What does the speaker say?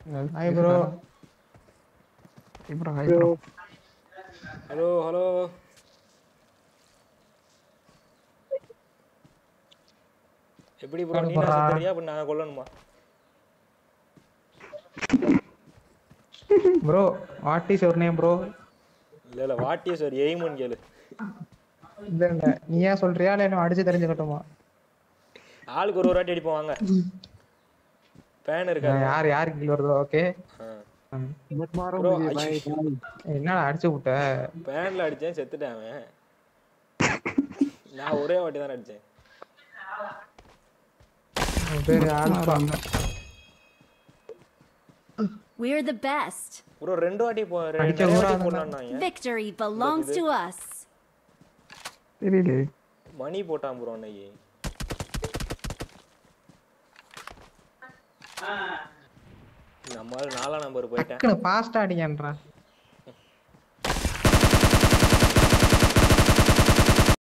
Hi bro bro hi bro hello hello எப்படி bro நீ அனுப்புறா. தெரியா அப்ப நான் கொல்லணுமா bro what is your name bro இல்ல இல்ல வாட் இஸ் ஒரு எய்முன்னு கேளு இல்ல இல்ல நீ ஏன் சொல்றியா இல்ல என்ன அடிச்சு தெரிஞ்சுக்கட்டுமா ஆளுக்கு ஒரு ஒரு வாட்டி அடிப்போம் வாங்க ஃபேன் இருக்கா யார் யாருக்கு கீழ் வருதோ ஓகே ஆ. मत मारो Bro, मुझे I- भाई भाई என்னடா அடிச்சு விட்ட ஃபேன்ல அடிச்சேன் செத்துட்டேன் அவன் நான் ஒரே வாட்டி தான் அடிச்சேன் உன் பேரு alpha We're the best. Bro ரெண்டு வாட்டி போ ரெ- அடிச்ச நிறைய ஊரா வாட்டி இருந்தா- போடலாம்னாங்க Victory belongs to us. தெரியல மணி போட்டான் ப்ரோ அன்னைக்கு நம்மளால நாலாம் நம்பர் போயிட்டேன் டக்குனு ஃபாஸ்டா அடிக்கன்றா